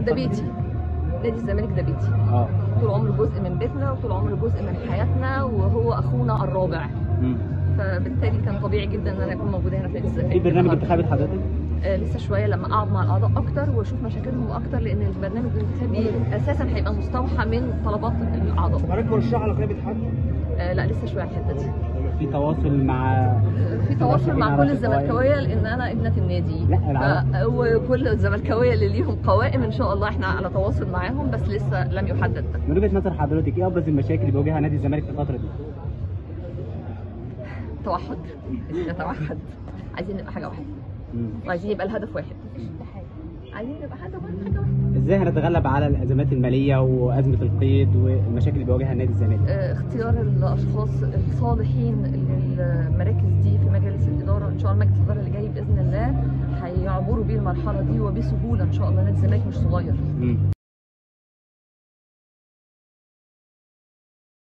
ده بيتي نادي الزمالك ده بيتي اه طول عمره جزء من بيتنا وطول عمره جزء من حياتنا وهو اخونا الرابع مم. فبالتالي كان طبيعي جدا ان انا اكون موجوده هنا في نادي الزمالك في برنامج انتخابي حضرتك؟ آه لسه شويه لما اقعد مع الاعضاء اكتر واشوف مشاكلهم اكتر لان البرنامج الانتخابي اساسا هيبقى مستوحى من طلبات الاعضاء حضرتك مرشحه على قائمه حد؟ آه لا لسه شويه على الحته دي في تواصل مع آه، في تواصل مع كل الزملكاويه لان انا ابنه النادي لا، العرب. ف- وكل الزملكاويه اللي ليهم قوائم ان شاء الله احنا على تواصل معاهم بس لسه لم يحدد ده من وجهه نظر حضرتك ايه ابرز المشاكل اللي بيواجهها نادي الزمالك في الفتره دي؟ توحد نتوحد عايزين نبقى حاجه واحده مم. وعايزين يبقى الهدف واحد عايزين نبقى حاجه واحده حاجه واحده ازاي هنتغلب على الازمات الماليه وازمه القيد والمشاكل اللي بيواجهها نادي الزمالك؟ آه، اختيار الاشخاص الصالحين للمراكز دي في مجالس الاداره ان شاء الله مجلس الاداره اللي جاي باذن الله هيعبروا بيه المرحله دي وبسهوله ان شاء الله نادي الزمالك مش صغير مم.